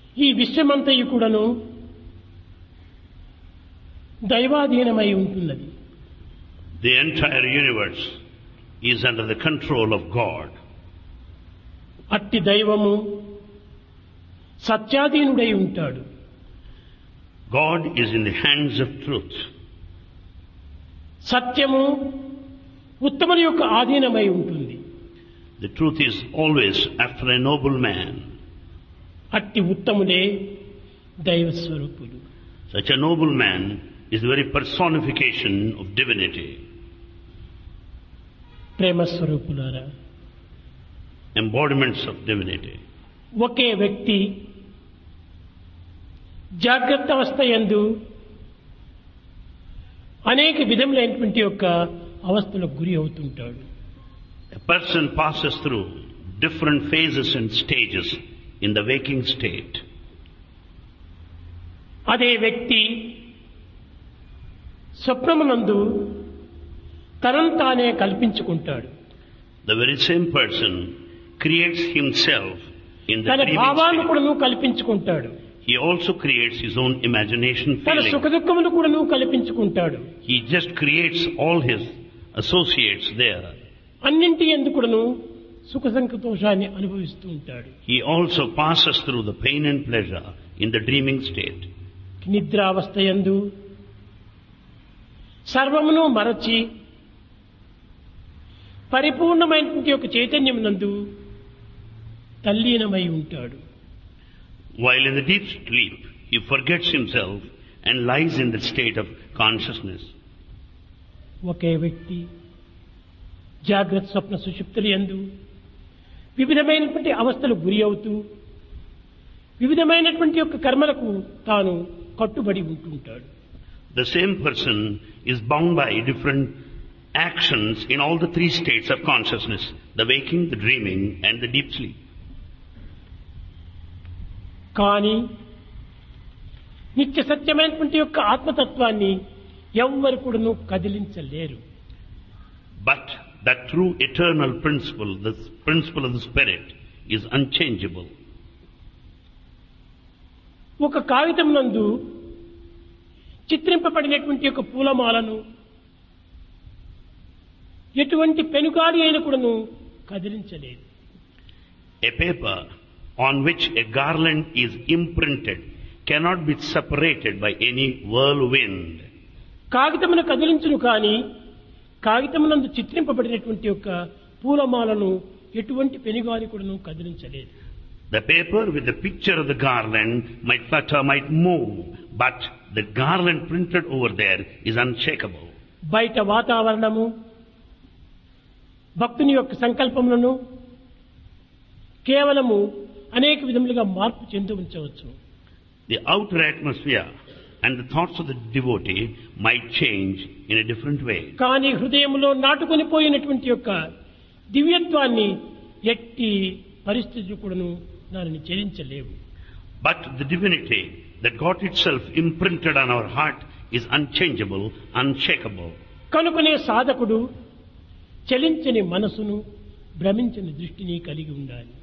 ఈ విశ్వమంతయు కూడాను దైవాధీనమై ఉంటున్నది The entire universe is under the control of God. అట్టి దైవము సత్యాధీనుడై ఉంటాడు God is in the hands of truth. సత్యము ఉత్తముని యొక్క ఆధీనమై ఉంటుంది The truth is always after a noble man. అట్టి ఉత్తములే దైవ స్వరూపులు Such a noble man is the very personification of divinity, ప్రేమ స్వరూపులారా embodiments of divinity. ఒకే వ్యక్తి జాగ్రత్త అవస్థ యందు అనేక విధములైనటువంటి యొక్క అవస్థలకు గురి అవుతుంటాడు A person passes through different phases and stages in the waking state. అదే వ్యక్తి స్వప్నమునందు తనను తానే కల్పించుకుంటాడు The very same person creates himself in the తన dreaming భావాన్ని state. కూడాను కల్పించుకుంటాడు He also creates his own imagination తన feeling. సుఖదుఖములు కూడాను కల్పించుకుంటాడు He just creates all his associates there. అన్నింటి ఎందుకును సుఖ సంతోషాన్ని అనుభవిస్తూ ఉంటాడు He also passes through the pain and pleasure in the dreaming state. నిద్రావస్థ యందు సర్వమును మరచి పరిపూర్ణమైనటువంటి యొక్క చైతన్యం నందు తల్లీనమై ఉంటాడు While in the deep sleep, he forgets himself and lies in the state of consciousness. ఒకే వ్యక్తి జాగ్రత్త స్వప్న సుషుప్తులు ఎందు వివిధమైనటువంటి అవస్థలు గురి అవుతూ వివిధమైనటువంటి యొక్క కర్మలకు తాను కట్టుబడి ఉంటుంటాడు The same person is bound by different actions in all the three states of consciousness, the waking, the dreaming and the deep sleep. కానీ నిత్య సత్యమైనటువంటి యొక్క ఆత్మతత్వాన్ని ఎవ్వరు కూడాను కదిలించలేరు But that true eternal principle, the principle of the spirit, is unchangeable. ఒక కాగితం నందు చిత్రింపబడినటువంటి యొక్క పూలమాలను ఎటువంటి పెనుగాలి అయిన కూడాను కదిలించలేదు A paper on which a garland is imprinted cannot be separated by any whirlwind. కాగితమును కదిలించును కానీ కాగితమునందు చిత్రింపబడినటువంటి యొక్క పూలమాలను ఎటువంటి పెనుగాలి కూడాను కదిలించలేదు The paper with the picture of the garland might flutter, might move, but the garland printed over there is unshakable. బయట వాతావరణము భక్తుని యొక్క సంకల్పములను కేవలము అనేక విధములుగా మార్పు చెంది ఉంచవచ్చు The outer atmosphere and the thoughts of the devotee might change in a different way. కానీ హృదయంలో నాటుకొని పోయినటువంటి యొక్క దివ్యత్వాన్ని ఎట్టి పరిస్థితులు కూడాను దానిని చెలించలేవు But the divinity that got itself imprinted on our heart is unchangeable, unshakable. కనుకనే సాధకుడు చలించని మనసును భ్రమించని దృష్టిని కలిగి ఉండాలి